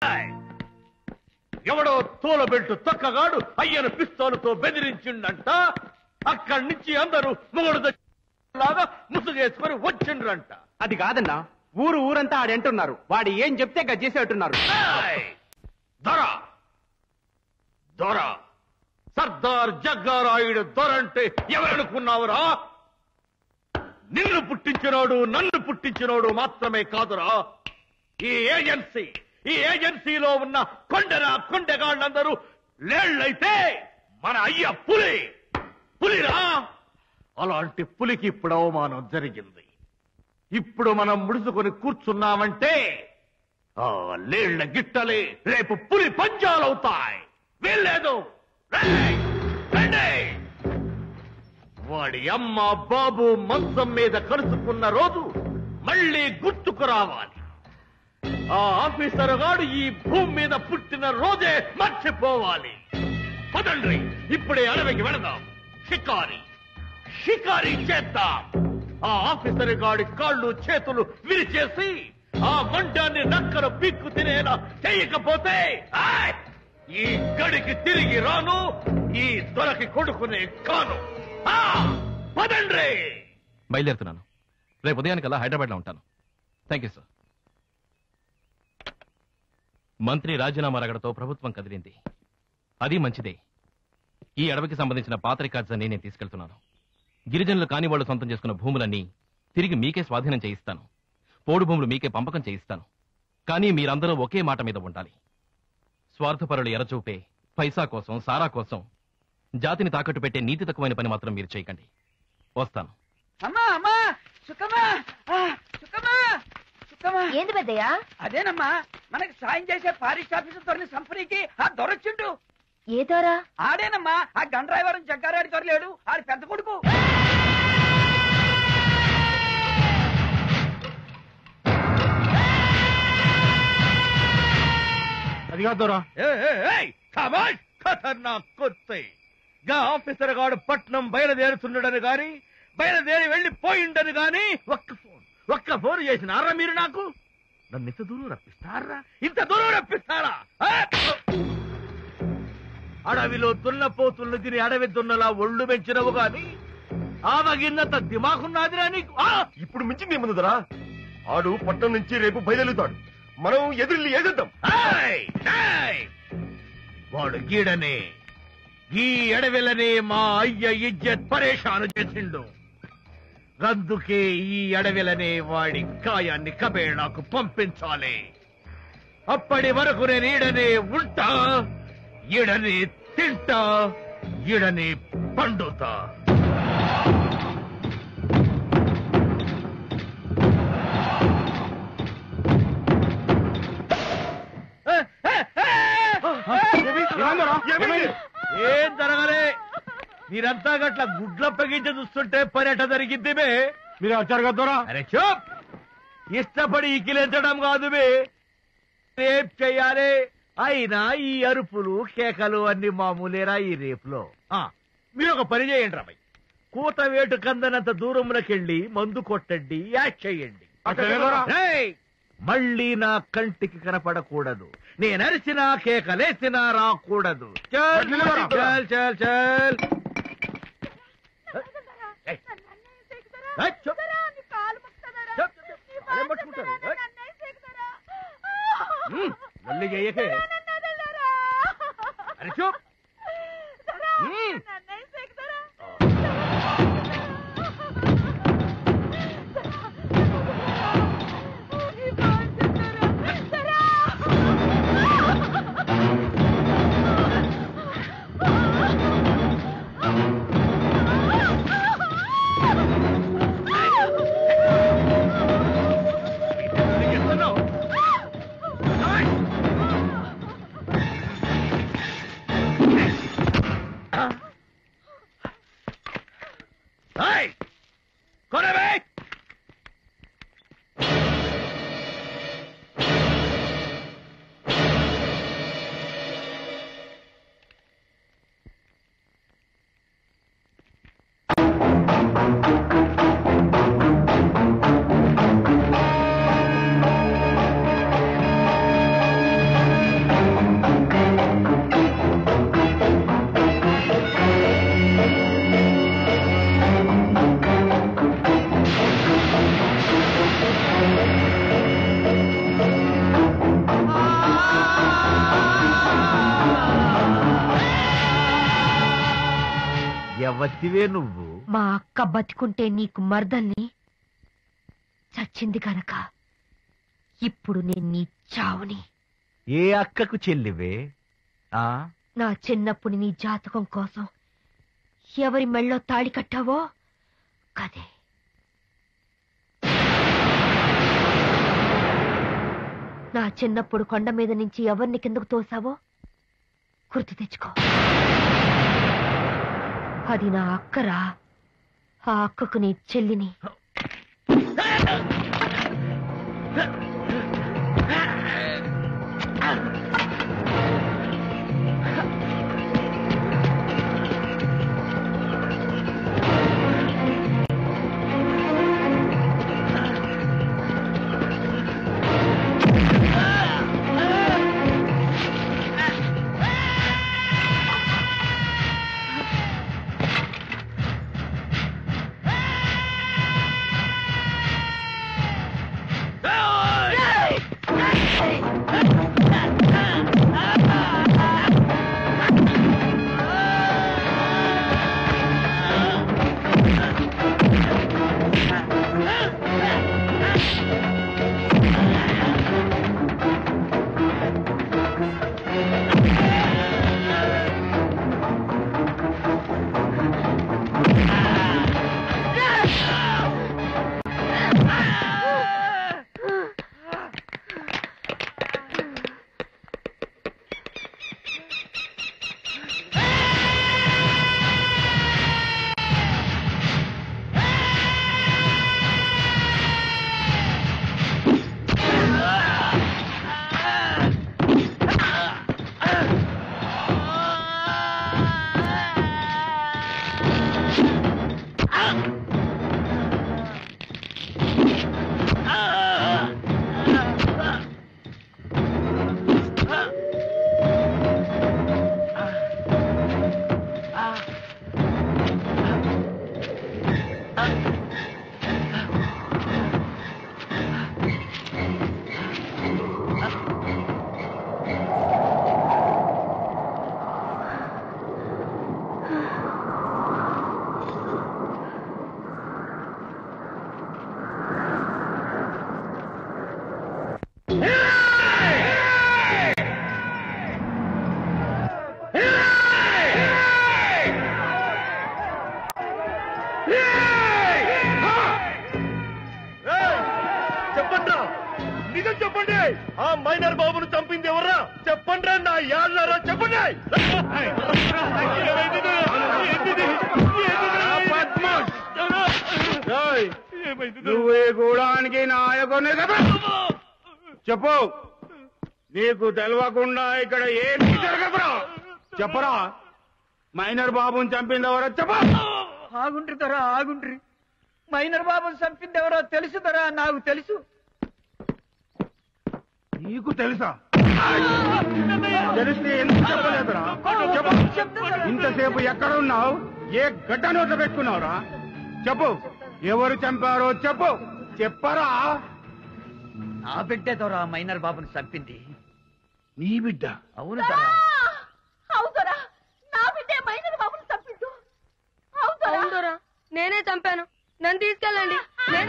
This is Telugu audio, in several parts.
ఏయ్! ఎవడో తోలబెట్టు తక్కగాడు అయ్యను పిస్తోలుతో బెదిరించిండంట అక్కడి నుంచి అందరూ మొగడు లాగా ముసుగేసుకొని వచ్చిండ్రంట అది కాదన్నా ఊరు ఊరంతా ఆడంటున్నారు వాడు ఏం చెప్తే గజ్జేసేట్టున్నారు ఏయ్! దొర దొర సర్దార్ జగ్గారాయుడు దొర అంటే ఎవరనుకున్నావురా నిన్ను పుట్టించినోడు నన్ను పుట్టించినోడు మాత్రమే కాదురా ఈ ఏజెన్సీ ఈ ఏజెన్సీలో ఉన్న కొండరా కొండగాళ్ళందరూ లేళ్లైతే మన అయ్య పులి పులిరా అలాంటి పులికి ఇప్పుడు అవమానం జరిగింది ఇప్పుడు మనం ముడుచుకొని కూర్చున్నామంటే ఆ లేళ్ల గిట్టలే రేపు పులి పంజాలవుతాయి వీల్లేదు రేయ్! రండి! వాడి అమ్మ బాబు మంచం మీద కలుసుకున్న రోజు మళ్ళీ గుర్తుకు రావాలి ఆ ఆఫీసర్ గాడు ఈ భూమి మీద పుట్టిన రోజే మర్చిపోవాలి పదండ్రి ఇప్పుడే అడవికి వెళదాం షికారి షికారి చేద్దాం ఆ ఆఫీసర్ గాడి కాళ్ళు చేతులు విరిచేసి ఆ మంటాన్ని నక్కను పిక్కు తినేలా చేయకపోతే ఆయ్! ఈ గడికి తిరిగి రాను ఈ దొరకి కొడుకునే కాను ఆ! పదండ్రి బయలుదేరుతున్నాను రేపు ఉదయానికల్లా హైదరాబాద్లో ఉంటాను థ్యాంక్ యూ సార్ మంత్రి రాజీనామా రగడతో ప్రభుత్వం కదిలింది అది మంచిదే ఈ అడవికి సంబంధించిన పాత రికార్డ్స్ అన్ని నేను తీసుకెళ్తున్నాను గిరిజనులు కాని వాళ్ళు సొంతం చేసుకున్న భూములన్నీ తిరిగి మీకే స్వాధీనం చేయిస్తాను పోడు భూములు మీకే పంపకం చేయిస్తాను కానీ మీరందరూ ఒకే మాట మీద ఉండాలి స్వార్థపరులు ఎరచూపే పైసా కోసం సారా కోసం జాతిని తాకట్టు పెట్టే నీతి తక్కువైన పని మాత్రం మీరు చేయకండి వస్తాను అమ్మా అమ్మా సుఖమా ఆ, సుఖమా సుఖమా ఏంది పెద్దయ్యా అదేనమ్మా మనకి సాయం చేసే ఫారెస్ట్ ఆఫీసర్ దొరని సంపరీకి ఆ దొరొచ్చిండు ఏ దోరా ఆడేనమ్మా ఆ గండ్రాయవరం జగ్గారాడి దొరలేడు ఆడి పెద్ద కొడుకు అది కాదు దొరా కమాల్ ఖతర్నాక్ కొత్త గా ఆఫీసర్ గాడు పట్నం బయలుదేరుతున్నాడని గాని బయలుదేరి వెళ్ళిపోయిండని గాని ఒక్క ఫోన్ ఒక్క ఫోన్ చేసినారా మీరు నాకు నన్ను ఇంత దూరం రప్పిస్తారా ఇంత దూరం రప్పిస్తారా ఆ! అడవిలో దున్నపోతుల్ని తిని అడవి దున్నలా ఒళ్ళు పెంచినవు గాని ఆవగిన్నంత దిమాకున్నదిరా నీకు ఆ! ఇప్పుడు మించింది ఏముందిరా ఆడు పట్టణం నుంచి రేపు బయలుదేరుతాడు మనం ఎదురు ఏదేద్దాం ఏయ్! ఏయ్! వాడు గీడనే ఈ అడవిలనే మా అయ్య ఇజ్జత్ పరేషాను చేసిండు అందుకే ఈ అడవిలనే వాడి కాయాన్ని కబేళాకు పంపించాలి అప్పటి వరకు నేను ఈడనే ఉంటా ఈడనే తింటా ఈడనే పండుతా ఏమైంది? ఏం జరగలే మీరంతా గట్ల గుడ్ల పగించి చూస్తుంటే పని ఎట్ట జరిగిద్ది బే మీరు వచ్చారు కదా దొరా అరే చూప్ ఇష్టపడి ఇకిలించడం కాదు బే రేప్ చెయ్యాలి అయినా ఈ అరుపులు కేకలు అన్ని మామూలేరా ఈ రేపులో ఆ, మీరు ఒక పని చేయండి రాబాయ్ కూత వేటు కందనంత దూరంలోకెళ్ళి మందు కొట్టండి యాక్ చేయండి అట్లనే దొరా. రేయ్! మళ్ళీ నా కంటికి కనపడకూడదు నేను అరిచినా కేకలేసినా రాకూడదు చల్ అట్లనే దొరా. చల్ చల్ చల్ ఏయ్. ఏయ్, చూప్. చూప్, చూప్. అదేం పట్టుకుంటారు? ఏయ్. ఉమ్, లొల్లి చెయ్యకే అరే చూప్ ఉమ్. లొల్లి చేస్తున్నావు? ఏయ్. ఆ? వత్తివే నువ్వు మా అక్క బతికుంటే నీకు మర్దల్ని చచ్చింది గనక ఇప్పుడు నేను నీ చావుని ఏ అక్కకు చెల్లివే ఆ నా చిన్నప్పుడు నీ జాతకం కోసం ఎవరి మెళ్ళో తాళి కట్టావో కదే నా చిన్నప్పుడు కొండ మీద నుంచి ఎవరిని కిందకు తోసావో గుర్తు తెచ్చుకో అది నా అక్కరా ఆ అక్కకు నీ చెల్లిని చెప్పండి నిజం చెప్పండి ఆ మైనర్ బాబును చంపింది ఎవరా చెప్పండి నా యాళ్ళారా చెప్పండి నువ్వు ఈ గూడానికి నాయకుని కదా చెప్పు నీకు తెలవకుండా ఇక్కడ ఏమి జరగదురా చెప్పరా మైనర్ బాబుని చంపింది ఎవరో చెప్పు ఆగుండ్రి దొర ఆగుండ్రి మైనర్ బాబుని చంపింది ఎవరో తెలుసు దొర నాకు తెలుసు నీకు తెలుసా తెలిస్తే ఎందుకు చెప్పలేదురా చెప్పు ఇంతసేపు ఎక్కడ ఉన్నావు ఏ గడ్డ నోట్లో పెట్టుకున్నావురా చెప్పు ఎవరు చంపారో చెప్పు చెప్పరా నా బిడ్డే దొర మైనర్ బాబుని చంపింది నీ బిడ్డ అవును దొర అవుతరా నా బిడ్డే మైనర్ బాబుని తప్పించు అవునరా నేనే చంపాను నన్ను తీసుకెళ్ళండి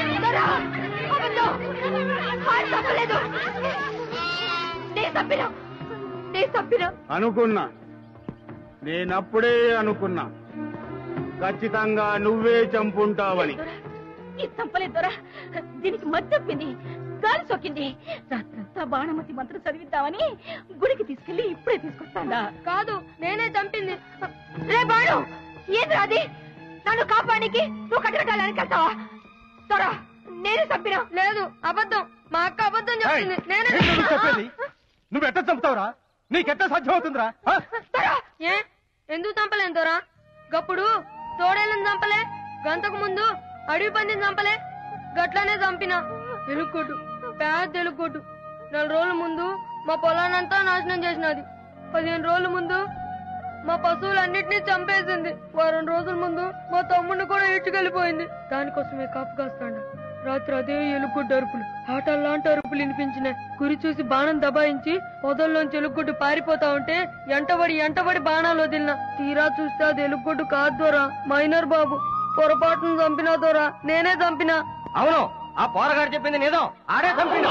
తప్పలేదు నేను తప్పినా నేను తప్పినా అనుకున్నా నేనప్పుడే అనుకున్నా ఖచ్చితంగా నువ్వే చంపుంటావని ఇది చంపలేదు దొరా దీనికి మధ్య తప్పింది గాలి సోకింది రాత్రంతా బాణమతి మంత్రం చదివిద్దామని గుడికి తీసుకెళ్లి ఇప్పుడే తీసుకొస్తాడా కాదు నేనే చంపింది రే బాణు ఏది రాది నన్ను కాపాడానికి నువ్వు కట్టకట్టాలని వెళ్తావా దొరా నేనే చంపినా లేదు అబద్ధం మా అక్క అబద్ధం చెప్తుంది నేనే చెప్పేది నువ్వు ఎట్ట చంపుతావురా నీకెట్ట సాధ్యం అవుతుందిరా దొరా ఏ ఎందుకు చంపలేను దొరా గప్పుడు తోడేళ్ళని చంపలే గంతకు ముందు అడవి పందిని చంపలే గట్లనే చంపిన ఎలుక్కోటు పెద్ద ఎలుక్కోటు నెల రోజుల ముందు మా పొలానంతా నాశనం చేసినది పదిహేను రోజుల ముందు మా పశువులన్నిటినీ చంపేసింది వారం రోజుల ముందు మా తమ్ముడిని కూడా ఇట్టుకెళ్ళిపోయింది దానికోసమే కాపు కాస్తాడు రాత్రి అదే ఎలుగొడ్డు అరుపులు ఆటల్లాంటి అరుపులు వినిపించినాయి గురి చూసి బాణం దబాయించి పొదల్లోంచి ఎలుగొడ్డు పారిపోతా ఉంటే ఎంటబడి ఎంటబడి బాణాలు వదిలిన తీరా చూస్తే అది ఎలుగొడ్డు కాదు దొరా మైనర్ బాబు పొరపాటును చంపినా దొరా నేనే చంపినా అవును ఆ పోరగాడు చెప్పింది నిజం ఆడే చంపిన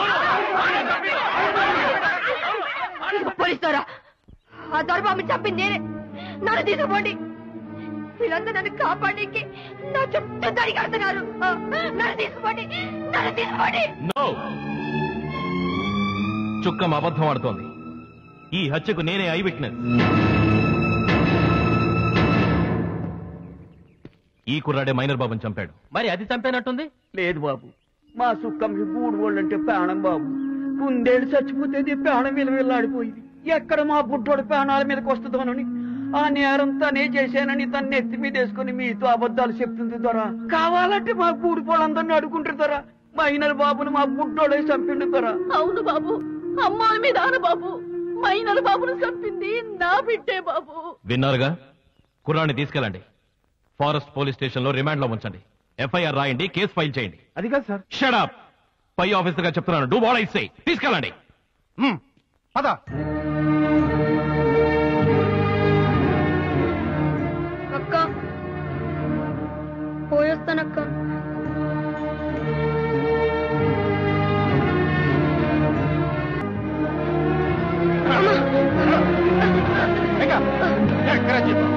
పోలీస్తారా ఆ దొరబాబు చెప్పింది నేనే నన్ను తీసుకోండి వీళ్ళందరూ నన్ను కాపాడడానికి నా చుట్టూ తడిగడుతున్నారు నన్ను తీసుకోండి నన్ను తీసుకోండి నో చుక్కం అబద్ధం ఆడుతోంది ఈ హత్యకు నేనే ఐ విట్నెస్ ఈ కుర్రాడే మైనర్ బాబుని చంపాడు మరి అది చంపేనట్టుంది లేదు బాబు మా సుక్కం గూడు వాళ్ళంటే ప్రాణం బాబు కుందేళ్ళు చచ్చిపోతే ఇది ప్రాణం విలువెల్లాడిపోయింది ఎక్కడ మా బుడ్డోడి ప్రాణాల మీదకి వస్తుందోనని ఆ నేరం తనే చేశానని తన నెత్తి మీద వేసుకుని మీతో అబద్ధాలు చెప్తుంది దొర కావాలంటే మా గూడు వాళ్ళందరినీ అడుగుంటారు దొర మైనర్ బాబుని మా బుడ్డోడే చంపిండు దొర అవును బాబు అమ్మాయి మీద ఆన బాబు మైనర్ బాబును చంపింది నా బిడ్డే బాబు విన్నారుగా కుర్రాన్ని తీసుకెళ్ళండి ఫారెస్ట్ పోలీస్ స్టేషన్ లో రిమాండ్ లో ఉంచండి ఎఫ్ఐఆర్ రాయండి కేసు ఫైల్ చేయండి అది కాదు సార్ షడప్ పై ఆఫీసర్ గా చెప్తున్నాను డూ వాట్ ఐ సే తీసుకెళ్ళండి హ్మ్. పద అక్క పోయేస్తానక్క ఇంకా ఎక్కడ చెప్పు